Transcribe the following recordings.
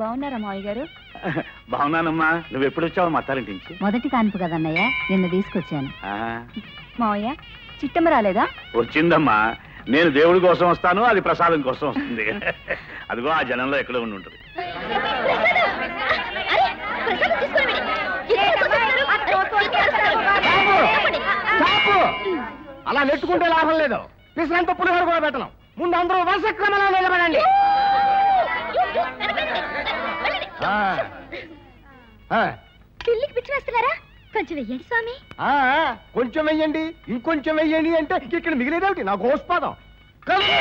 బాగున్నారా మావయ్య గారు బాగున్నానమ్మా నువ్వు ఎప్పుడు వచ్చావు మా అత్తారింటి నుంచి మొదటి కాన్పు కదన్నయ్య నిన్న తీసుకొచ్చాను ఆ, మావయ్య చిట్టమ్మ రాలేదా వచ్చిందమ్మా నేను దేవుడి కోసం వస్తాను అది ప్రసాదం కోసం వస్తుంది అదిగో ఆ జనంలో ఎక్కడో ఉండి ఉంటుంది చాపు అలా నెట్టుకుంటే లాభం లేదు పిసరంత పులిహోర కూడా పెట్టను ముందు అందరూ వరుస క్రమంలో నిలబడండి ఆ. ఆ. పిల్లికి పిచ్చి వేస్తున్నారా కొంచెం వెయ్యండి స్వామి ఆ, కొంచెం వెయ్యండి ఇంకొంచెం వెయ్యండి అంటే ఇక్కడ మిగిలేదేమిటి నా గోస్పాదం కలుపు.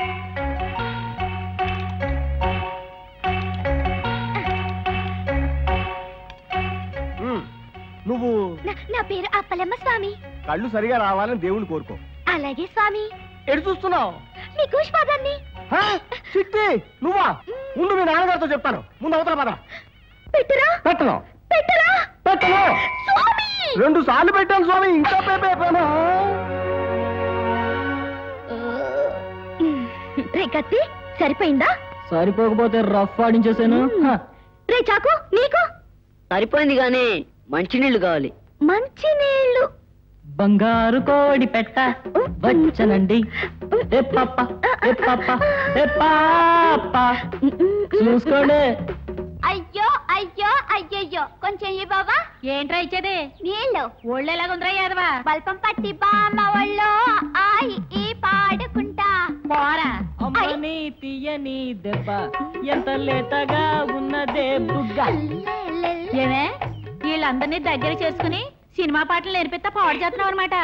ఉమ్, నువ్వు నా పేరు అప్పలమ్మ స్వామి కళ్ళు సరిగా రావాలని దేవుని కోరుకో అలాగే స్వామి ఎడు చూస్తున్నావు మీ కూష్పాదాన్ని చిట్టి నువ్వా ముందు మీ నాన్నగారితో చెప్తాను ముందు అవతల పద పెట్టరా పెట్టను పెట్టరా పెట్టను స్వామి రెండు సార్లు పెట్టాను స్వామి ఇంకా పేపేపాను రే కత్తి సరిపోయిందా సరిపోకపోతే రఫ్ ఆడించేసాను రే చాకు నీకు సరిపోయింది గానీ మంచినీళ్ళు కావాలి మంచి నీళ్లు బంగారు కోడి పెట్ట వచ్చనండి ఏ పాప ఏ పాప ఏ పాప చూసుకోండి అయ్యో అయ్యో అయ్యయ్యో కొంచెం ఈ బాబా ఏంట్రా ఇచ్చేది నీళ్ళు ఒళ్ళెలాగుందిరా యాదవా బల్పం పట్టి బామ్మ ఒళ్ళో ఆయి ఈ పాడుకుంటా పోరా అమ్మని తీయని దెబ్బ ఎంత లేతగా ఉన్నదే బుగ్గ ఏమే వీళ్ళందరినీ దగ్గర చేసుకుని సినిమా పాటలు నేర్పిస్తా పాడు చేస్తున్నావు అనమాట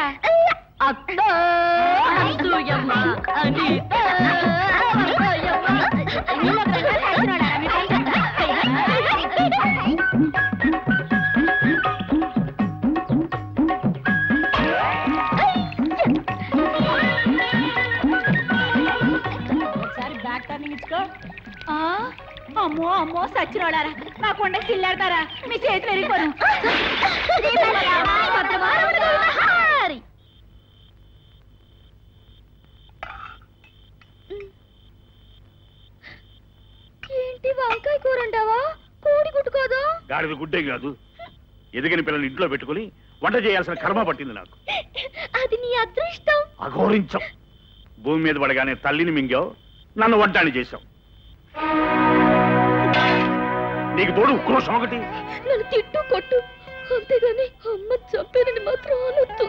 ఒకసారి బ్యాక్ టర్నింగ్ ఇచ్చుకో ఆ, అమ్మో అమ్మో సచ్చినోడారా నా కొండ సిల్లాడతారా మీ చేతులు ఎరిగిపోను ఏంటి వంకాయ కూర అంటావా కోడి గుట్టు కాదా గాడిద గుడ్డే కాదు ఎదిగిన పిల్లల్ని ఇంట్లో పెట్టుకుని వంట చేయాల్సిన కర్మ పట్టింది నాకు అది నీ అదృష్టం అఘోరించాం భూమి మీద పడగానే తల్లిని మింగావు నన్ను వంటాన్ని చేశావు నీకు తోడు ఉక్రోషం ఒకటి నన్ను తిట్టు కొట్టు అంతేగాని అమ్మ చంపేనని మాత్రం అనొద్దు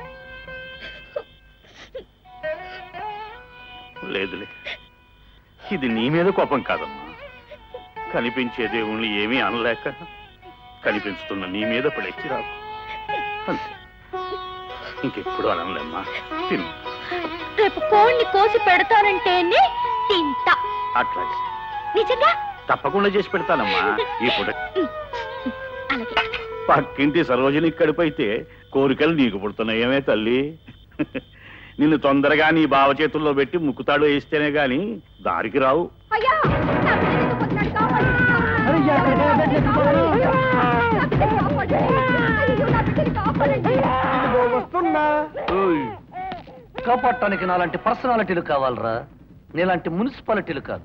లేదులే ఇది నీ మీద కోపం కాదమ్మా కనిపించే దేవుణ్ణి ఏమీ అనలేక కనిపించుతున్న నీ మీద పడెచ్చి రాకు అంతే ఇంకెప్పుడు అనలేమ్మా తిను రేపు కోడిని కోసి పెడతానంటేనే తింటా అట్లాగే నిజంగా తప్పకుండా చేసి పెడతానమ్మా ఈ పూట అలాగే పక్కింటి సరోజిని కడుపైతే కోరికలు నీకు పుడుతున్నాయేమే తల్లి నిన్ను తొందరగా నీ బావ చేతుల్లో పెట్టి ముక్కుతాడు వేస్తేనే గాని దారికి రావు అయ్యా నా బిడ్డ ఎత్తుకుపోతున్నాడు, కాపాడండి. అరే, ఎక్కడికైనా పెట్టేసుకోవాలి. నా బిడ్డని కాపాడండి. అయ్యో, నా బిడ్డని కాపాడండి. ఇదిగో వస్తున్నా కాపాడటానికి నాలాంటి పర్సనాలిటీలు కావాలరా నీలాంటి మున్సిపాలిటీలు కాదు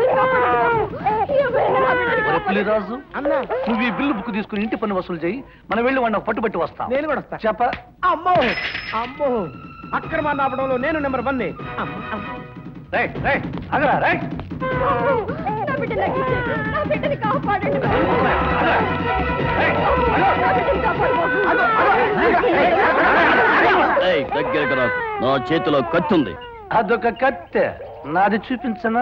ఒరే పులిరాజు అన్నా నువ్వు ఈ బిల్లు బుక్ తీసుకుని ఇంటి పన్ను వసూలు చేయి మనం వెళ్ళి వాడిని పట్టుబట్టి వస్తాం నేను కూడా వస్తా చెప్ప అమ్మో అమ్మో అక్రమాన్ని ఆపడంలో నేను నెంబర్ వన్ రైట్ రైట్ అగరా రైట్ నా బిడ్డని నాకు ఇచ్చేయండి. నా బిడ్డని కాపాడండి నా బిడ్డని కాపాడు దగ్గరకు రాకు నా చేతిలో కత్తుంది అదొక కత్తె నాది చూపించనా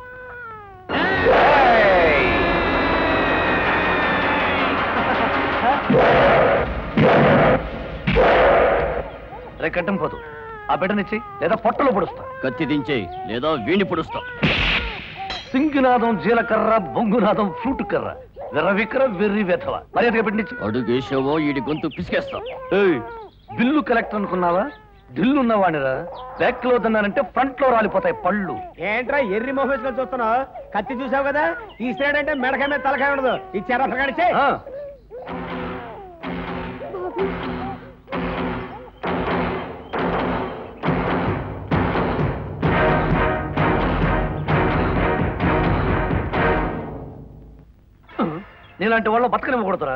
రేకట్టం పోదు ఆ బిడ్డనిచ్చి లేదా పొట్టలో పొడుస్తా కత్తి దించే లేదా వీణి పొడుస్తా సింగునాదం జీలకర్ర బొంగునాదం ఫ్రూట్ కర్ర విర్రవిక్ర వెర్రి వెధవ మర్యాదగా పెట్టించు అడుగేసావో ఈడి గొంతు పిసికేస్తా బిల్లు కలెక్టర్ అనుకున్నావా ఢిల్లు ఉన్నవాడిరా బ్యాక్ లో వద్దన్నానంటే ఫ్రంట్ లో రాలిపోతాయి పళ్ళు ఏంట్రా ఎర్రి మొహేష్ గా చూస్తున్నావు కత్తి చూసావు కదా ఈ సైడ్ అంటే మెడకాయ మీద తలకాయ ఉండదు ఇచ్చారా పగాడిచే ఆ, నీలాంటి వాళ్ళ బతకనివ్వకూడదురా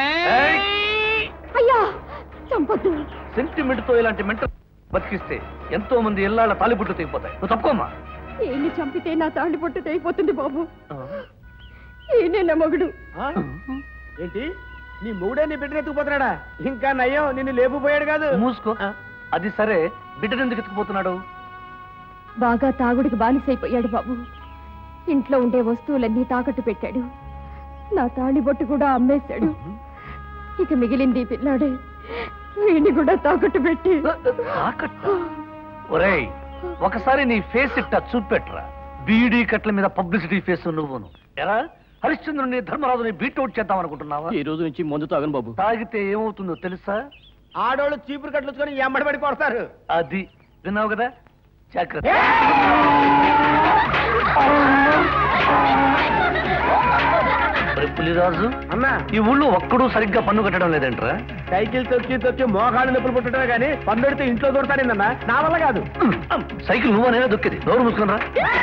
అయ్యా చంపొద్దు సెంటిమెంట్ తో ఇలాంటి మెంట బతికిస్తే ఎంతో మంది ఇళ్ళ తాలిబుట్లు తెగిపోతాయి నువ్వు తప్పుకోమ్మా ఈయన్ని చంపితే నా తాళి పొట్టు తెగిపోతుంది బాబు ఈయనే నా మగుడు ఏంటి నీ మూడే నీ బిడ్డను ఎత్తుకుపోతున్నాడా ఇంకా నయ్యం నిన్ను లేపుపోయాడు కాదు మూసుకో అది సరే బిడ్డను ఎందుకు ఎత్తుకుపోతున్నాడు బాగా తాగుడికి బానిసైపోయాడు బాబు ఇంట్లో ఉండే వస్తువులన్నీ తాకట్టు పెట్టాడు నా తాళి బొట్టు కూడా అమ్మేశాడు ఇక మిగిలింది ఈ పిల్లాడే వీడిని కూడా తాకట్టు పెట్టి తాకట్ట ఒరేయ్ ఒకసారి నీ ఫేస్ ఇట్టా చూపెట్రా బీడీ కట్ల మీద పబ్లిసిటీ ఫేస్ నువ్వును ఎరా హరిశ్చంద్రుని ధర్మరాజుని బీట్అవుట్ చేద్దాం అనుకుంటున్నావా ఈ రోజు నుంచి మందు తాగను బాబు తాగితే ఏమవుతుందో తెలుసా ఆడోళ్ళు చీపురు కట్లుకొని ఎమ్మడి పడి కొడతారు అది విన్నావు కదా జాగ్రత్త ఒరే పులిరాజు అన్నా ఈ ఊళ్ళో ఒక్కడూ సరిగ్గా పన్ను కట్టడం లేదంట్రా సైకిల్ తొక్కి తొక్కి మోకాళ్ళు నొప్పులు పుట్టడమే కానీ పన్నెడితే ఇంట్లో దొరుకుతాడేందన్నా నా వల్ల కాదు సైకిల్ నువ్వు అనేది దొక్కింది నోరు మూసుకునరా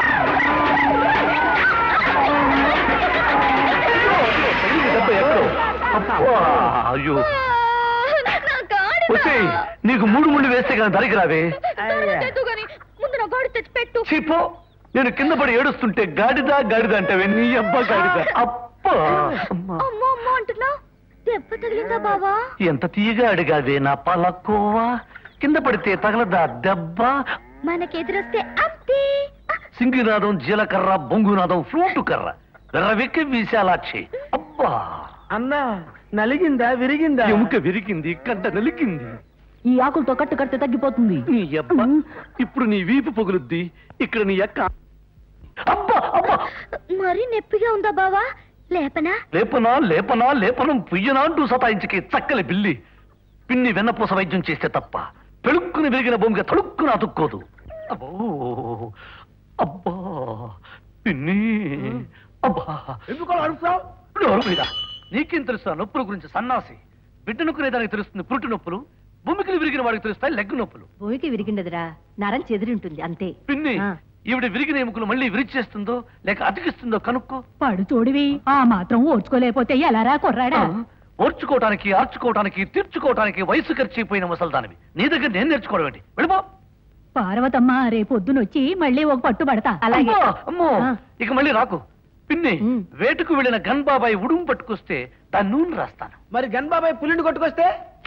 అయ్యో వచ్చేయ్ నీకు మూడు ముళ్ళు వేస్తే కదా ధరికి రావే ముందు నా గాడి తెచ్చి పెట్టు చీపో నేను కింద పడి ఏడుస్తుంటే గాడిద గాడిద అంటే నీ అబ్బా గాడిద అప్పా అమ్మా. అమ్మో అమ్మో అంటున్నా దెబ్బ తగిలిందా బావా ఎంత తీయగా అడిగావే నా పలకోవా కింద పడితే తగలదా దెబ్బ మనకెదురొస్తే అంతే సింగినాదం జీలకర్ర బొంగునాదం ఫ్రూటు కర్ర వెర్రవెక్కి విశాలాక్షి అబ్బా అన్నా నలిగిందా విరిగిందా ఎముక విరిగింది కంట నలిగింది ఈ ఆకులతో కట్టు కడితే తగ్గిపోతుంది నీ అబ్బ ఇప్పుడు నీ వీపు పొగులుద్ది ఇక్కడ నీ అక్క అబ్బా అబ్బా మరీ నొప్పిగా ఉందా బావా లేపనా లేపనా లేపనా లేపనం పుయ్యనా అంటూ సతాయించకి చక్కలి బిల్లి పిన్ని వెన్నపూస వైద్యం చేస్తే తప్ప పెಳುక్కుని విరిగిన భూమికి తడుక్కున అతుక్కోదు అబ్బో అబ్బా పిన్ని అబ్బా ఎందుకు అలా అరుస్తావ్? నోరు మీద నీకేం తెలుసా నొప్పుల గురించి సన్నాసి బిడ్డనుకునే దానికి తెలుస్తుంది పురుటి నొప్పులు భూమికి విరిగిన వాడికి తెలుస్తాయి లెగ్గు నొప్పులు భూమికి విరిగిండదురా నరం చెదిరి ఉంటుంది అంతే పిన్ని ఆ. ఈవిడ విరిగిన ఎముకలు మళ్ళీ విరిచేస్తుందో లేక అతికిస్తుందో కనుక్కో పడు తోడివి ఆ మాత్రం ఓర్చుకోలేకపోతే ఎలారా కొర్రాడా ఓర్చుకోవటానికి ఆర్చుకోవటానికి తీర్చుకోవటానికి వయసు ఖర్చయిపోయిన ముసల్దానివి నీ దగ్గర నేను నేర్చుకోవడం ఏంటి వెళ్ళిపో పార్వతమ్మ రేపొద్దునొచ్చి మళ్ళీ ఒక పట్టు పడతా అలాగే అమ్మో, అమ్మో ఆ. ఇక మళ్ళీ రాకు పిన్ని ఉమ్. వేటుకు వెళ్ళిన గన్ బాబాయ్ ఉడుము పట్టుకొస్తే దాన్ని నూనె రాస్తాను మరి గన్ బాబాయ్ పులిని కొట్టుకొస్తే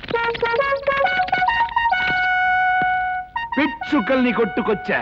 పిచ్చుకల్ని కొట్టుకొచ్చా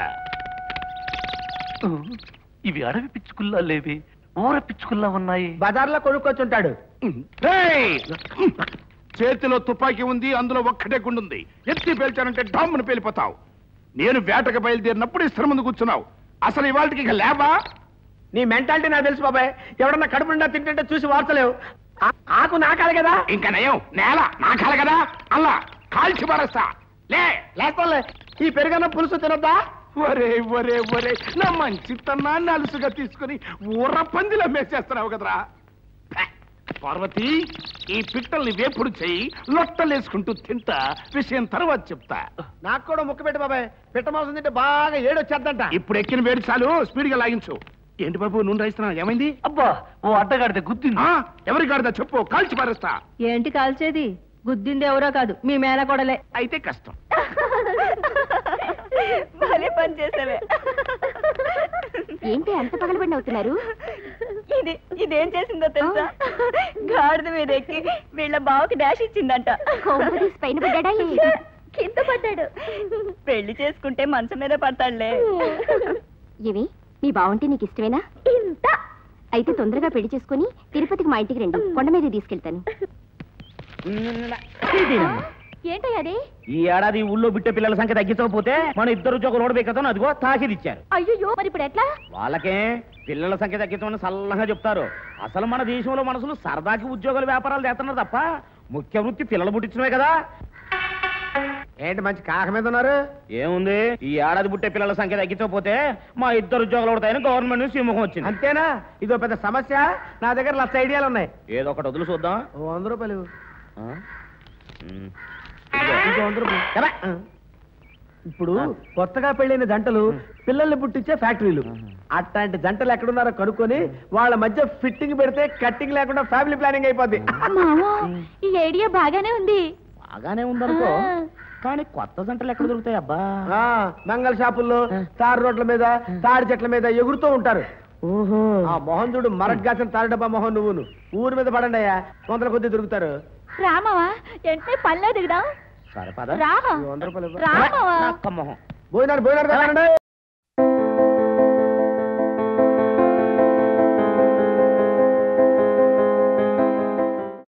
ఇవి అడవి పిచ్చుకుల్లా లేవి ఊర పిచ్చుకుల్లా ఉన్నాయి బజార్లో కొనుక్కొచ్చుంటాడు రేయ్! చేతిలో తుపాకీ ఉంది అందులో ఒక్కటే గుండుంది ఎత్తి పేల్చానంటే డామ్మును పేలిపోతావు నేను వేటకు బయలుదేరినప్పుడు ఈ శ్రమ ముందు కూర్చున్నావు అసలు ఇవాళకి ఇక లేవా నీ మెంటాలిటీ నాకు తెలుసు బాబాయ్ ఎవడన్నా కడుపు నిండా తింటుంటే చూసి వార్తలేవు ఆ- ఆకు నాకాలి కదా ఇంకా నయం నేల నాకాల కదా అల్లా కాల్చి పారేస్తా లే లేకపోలే ఈ పెరుగన్న పులుసు తినొద్దా ఒరే ఒరే ఒరే నా మంచి తన్నాన్ని అలుసుగా తీసుకుని ఊర్ర పందిలో మేసేస్తున్నావు కదరా ఛే! పార్వతి ఈ పిట్టల్ని వేపుడు చెయ్యి లొట్టలేసుకుంటూ తింటా విషయం తర్వాత చెప్తా నాకు కూడా ముక్క పెట్టి బాబాయ్ పిట్ట మాంసం తింటే బాగా ఏడు వచ్చేద్దంట ఇప్పుడు ఎక్కిన వేడి చాలు స్పీడ్ గా లాగించు ఏంటి బాబు నూనె రాయిస్తున్నా ఏమైంది అబ్బా ఓ అడ్డగాడితే గుద్దింది ఆ, ఎవరి గాడిదా చెప్పు కాల్చి పారేస్తా ఏంటి కాల్చేది గుద్దింది ఎవరో కాదు మీ మేన కొడలే అయితే కష్టం భలే పని చేసావే ఏంటి అంత పగలబడి అవుతున్నారు ఇది ఇదేం చేసిందో తెలుసా గాడిద మీద ఎక్కి వీళ్ళ బావకి డాష్ ఇచ్చిందంట పైన పడ్డా కింద పడ్డాడు పెళ్లి చేసుకుంటే మంచం మీద పడతాడులే ఏవి మీ బావుంటే నీకు ఇష్టమేనా ఇంత అయితే తొందరగా పెళ్లి చేసుకుని తిరుపతికి మా ఇంటికి రండి కొండ మీద తీసుకెళ్తాను ఏంటయ్య అది ఈ ఏడాది ఊళ్ళో బిట్టే పిల్లల సంఖ్య తగ్గించకపోతే మన ఇద్దరు ఉద్యోగులు ఓడబెక్కతో అదిగో తాకిది ఇచ్చారు అయ్యో మరి ఇప్పుడు ఎట్లా వాళ్ళకే పిల్లల సంఖ్య తగ్గించమని సల్లగా చెప్తారు అసలు మన దేశంలో మనసులు సరదాకి ఉద్యోగాలు వ్యాపారాలు చేస్తున్నారు తప్ప ముఖ్య వృత్తి పిల్లలు పుట్టించడమే కదా ఏంటి మంచి కాక మీద ఉన్నారు ఏముంది ఈ ఏడాది పుట్టే పిల్లల సంఖ్య తగ్గించకపోతే మా ఇద్దరు ఉద్యోగాలు పడతాయని గవర్నమెంట్ నుంచి సింహం వచ్చింది అంతేనా ఇదో పెద్ద సమస్య నా దగ్గర లక్ష ఐడియాలు ఉన్నాయి ఏదో ఒకటి వదులు చూద్దాం వంద రూపాయలు ఇంకో వంద రూపాయలు ఎలా? ఇప్పుడు కొత్తగా పెళ్ళైన జంటలు పిల్లల్ని పుట్టించే ఫ్యాక్టరీలు అట్లాంటి జంటలు ఎక్కడున్నారో కనుక్కొని వాళ్ళ మధ్య ఫిట్టింగ్ పెడితే కట్టింగ్ లేకుండా ఫ్యామిలీ ప్లానింగ్ అయిపోద్ది మామో ఈ ఐడియా బాగానే ఉంది బాగానే ఉందనుకో కానీ కొత్త జంటలు ఎక్కడ దొరుకుతాయి అబ్బా ఆ, మంగళ షాపుల్లో తారు రోడ్ల మీద తాడి చెట్ల మీద ఎగురుతూ ఉంటారు ఓహో ఆ మొహం చూడు మరగ్గాసిన తారు డబ్బా మొహం నువ్వును ఊరి మీద పడండి అయ్యా వందల కొద్ది దొరుకుతారు రామవా ఎంటే పనిలో దిగుదాం సరే పద రా ఈ వంద రూపాయలు ఇవ్వు. రామవా నక్క మొహం భోజనాలు భోజనాలు తగలండి.